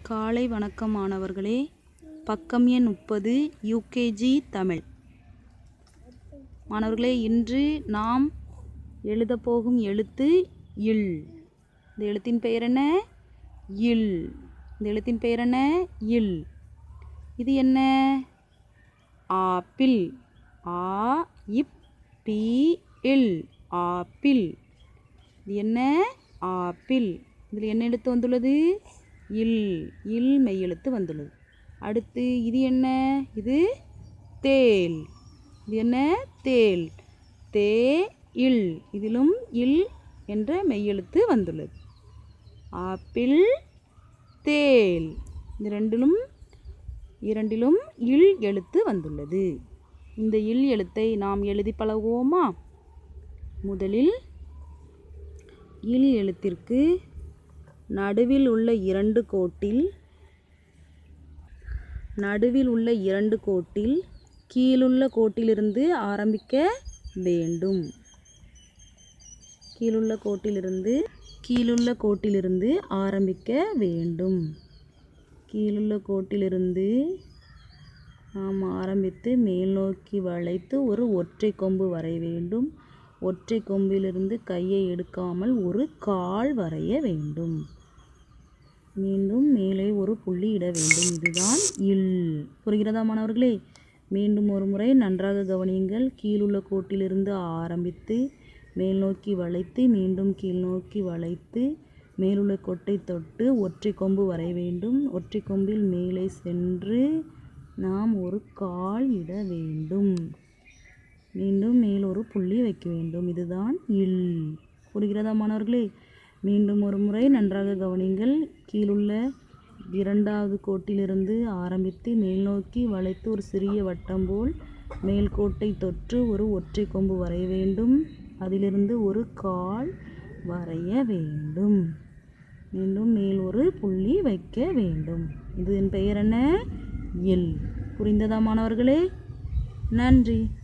காலை வணக்கம் மாணவர்களே பக்கம் எண் முப்பது யூகேஜி தமிழ் மாணவர்களே இன்று நாம் எழுதப் போகும் எழுத்து இல் இந்த எழுத்தின் பெயர் என்ன இல் இந்த எழுத்தின் பெயர் என்ன இல் இது என்ன ஆப்பிள் ஆ இப் பி இல் ஆப்பிள் இது என்ன ஆப்பிள் இதில் என்ன எழுத்து வந்துள்ளது இல் இல் மெய் எழுத்து வந்துள்ளது அடுத்து இது என்ன இது தேல் இது என்ன தேல் தே இல் இதிலும் இல் என்ற மெய்யெழுத்து வந்துள்ளது ஆப்பிள் தேல் இந்த ரெண்டிலும் இரண்டிலும் இல் எழுத்து வந்துள்ளது இந்த இல் எழுத்தை நாம் எழுதி பழகுவோமா முதலில் இல் எழுத்திற்கு நடுவில் உள்ள இரண்டு கோட்டில் நடுவில் உள்ள இரண்டு கோட்டில் கீழுள்ள கோட்டிலிருந்து ஆரம்பிக்க வேண்டும் கீழுள்ள கோட்டிலிருந்து கீழுள்ள கோட்டிலிருந்து ஆரம்பிக்க வேண்டும் கீழுள்ள கோட்டிலிருந்து நாம் ஆரம்பித்து மேல் நோக்கி வளைத்து ஒரு ஒற்றை கொம்பு வரைய வேண்டும் ஒற்றை கொம்பிலிருந்து கையை எடுக்காமல் ஒரு கால் வரைய வேண்டும் மீண்டும் மேலே ஒரு புள்ளி இட வேண்டும் இதுதான் இல் புரிகிறதா மாணவர்களே மீண்டும் ஒரு முறை நன்றாக கவனியுங்கள் கீழுள்ள கோட்டிலிருந்து ஆரம்பித்து மேல் நோக்கி வளைத்து மீண்டும் கீழ் நோக்கி வளைத்து மேலுள்ள கொட்டை தொட்டு ஒற்றை கொம்பு வரைய வேண்டும் ஒற்றை கொம்பில் மேலே சென்று நாம் ஒரு கால் இட வேண்டும் மீண்டும் மேல் ஒரு புள்ளி வைக்க வேண்டும் இதுதான் இல் புரிகிறதா மாணவர்களே மீண்டும் ஒரு முறை நன்றாக கவனிங்கள் கீழுள்ள இரண்டாவது கோட்டிலிருந்து ஆரம்பித்து மேல் நோக்கி வளைத்து ஒரு சிறிய வட்டம் போல் மேல் கோட்டை தொற்று ஒரு ஒற்றை கொம்பு வரைய வேண்டும் அதிலிருந்து ஒரு கால் வரைய வேண்டும் மீண்டும் மேல் ஒரு புள்ளி வைக்க வேண்டும் இதன் பெயர் என்ன எல் புரிந்ததா மாணவர்களே நன்றி